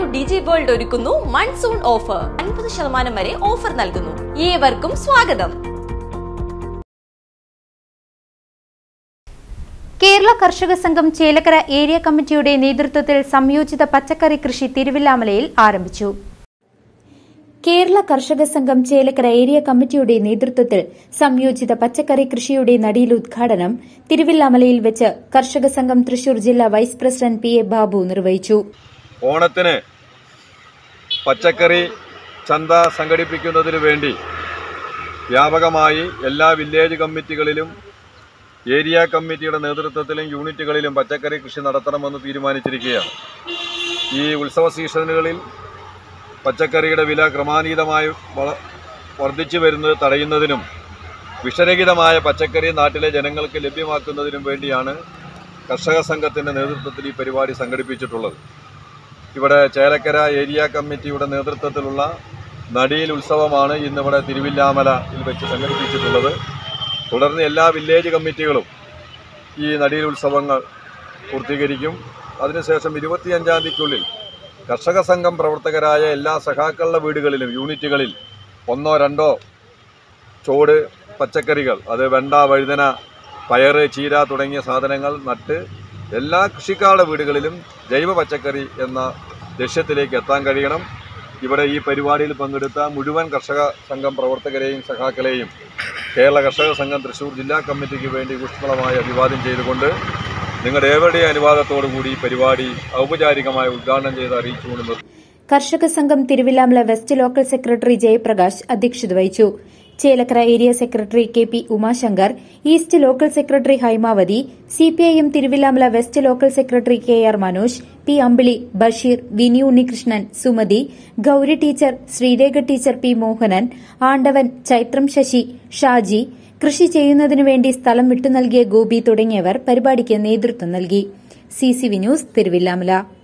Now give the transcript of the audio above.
ഡിജി World ഒരുക്കുന്നു monsoon offer അൻപത് ശതമാനം വരെ ഓഫർ നൽകുന്നു ഏവർക്കും സ്വാഗതം കേരള കർഷക സംഘം ചേലക്കര ഏരിയ കമ്മിറ്റിയുടെ നേതൃത്വത്തിൽ സംയോജിത പച്ചക്കറി കൃഷി തിരുവില്ലാമലയിൽ ആരംഭിച്ചു കേരള കർഷക സംഘം ചേലക്കര ഏരിയ കമ്മിറ്റിയുടെ നേതൃത്വത്തിൽ സംയോജിത പച്ചക്കറി കൃഷിയുടെ നടീൽ ഉദ്ഘാടനം തിരുവില്ലാമലയിൽ വെച്ച് കർഷക സംഘം തൃശൂർ ജില്ലാ vice president P A Babu നിർവഹിച്ചു ഓണത്തിന് പച്ചക്കറി ചന്ത സംഘടിപ്പിക്കുന്നതിന് വേണ്ടി വ്യാപകമായി എല്ലാ വില്ലേജ് കമ്മിറ്റികളിലും ഏരിയ കമ്മിറ്റിയുടെ നേതൃത്വത്തിലും യൂണിറ്റുകളിലും പച്ചക്കറി കൃഷി നടത്തണമെന്ന് തീരുമാനിച്ചിരിക്കുകയാണ് ഈ ഉത്സവ സീസണുകളിൽ പച്ചക്കറിയുടെ വില ക്രമാതീതമായി വള വർദ്ധിച്ചു വരുന്നത് തടയുന്നതിനും വിഷരഹിതമായ പച്ചക്കറി നാട്ടിലെ ജനങ്ങൾക്ക് ലഭ്യമാക്കുന്നതിനും വേണ്ടിയാണ് കർഷക സംഘത്തിൻ്റെ നേതൃത്വത്തിൽ ഈ പരിപാടി സംഘടിപ്പിച്ചിട്ടുള്ളത് ഇവിടെ ചേലക്കര ഏരിയ കമ്മിറ്റിയുടെ നേതൃത്വത്തിലുള്ള നടിയിൽ ഉത്സവമാണ് ഇന്നിവിടെ തിരുവില്ലാമലയിൽ വെച്ച് സംഘടിപ്പിച്ചിട്ടുള്ളത് തുടർന്ന് എല്ലാ വില്ലേജ് കമ്മിറ്റികളും ഈ നടിയിൽ ഉത്സവങ്ങൾ പൂർത്തീകരിക്കും അതിനുശേഷം ഇരുപത്തിയഞ്ചാം തീയതിക്കുള്ളിൽ കർഷക സംഘം പ്രവർത്തകരായ എല്ലാ സഖാക്കളുടെ വീടുകളിലും യൂണിറ്റുകളിൽ ഒന്നോ രണ്ടോ ചോട് പച്ചക്കറികൾ അത് വെണ്ട വഴുതന പയറ് ചീര തുടങ്ങിയ സാധനങ്ങൾ നട്ട് എല്ലാ കൃഷിക്കാരുടെ വീടുകളിലും ജൈവ പച്ചക്കറി എന്ന ലക്ഷ്യത്തിലേക്ക് എത്താൻ കഴിയണം ഇവിടെ ഈ പരിപാടിയിൽ പങ്കെടുത്ത മുഴുവൻ കർഷക സംഘം പ്രവർത്തകരെയും സഖാക്കളെയും കേരള കർഷക സംഘം തൃശ്ശൂർ ജില്ലാ കമ്മിറ്റിക്ക് വേണ്ടി ഊഷ്മളമായി അഭിവാദ്യം ചെയ്തുകൊണ്ട് നിങ്ങളുടെ ഏവരുടെയും അനുവാദത്തോടു കൂടി ഈ പരിപാടി ഔപചാരികമായി ഉദ്ഘാടനം ചെയ്ത് അറിയിച്ചുകൊണ്ട് നിർത്തുന്നു. കർഷക സംഘം Thiruvilwamala west local secretary Jayaprakash അധ്യക്ഷത വഹിച്ചു Chelakkara area secretary K P Umashankar east local secretary Haimavathi CPIM Thiruvilwamala west local secretary K R Manoj P Ambili Basheer Vini Unnikrishnan Sumathi Gowri teacher Sreerekha teacher P Mohanan Andavan Chaithram Sasi Shaji കൃഷി ചെയ്യുന്നതിനു വേണ്ടി സ്ഥലം വിട്ടു നൽകിയ ഗോപി തുടങ്ങിയവർ പരിപാടിക്ക് നേതൃത്വം നൽകി സിസിവി ന്യൂസ് തിരുവില്ലാമല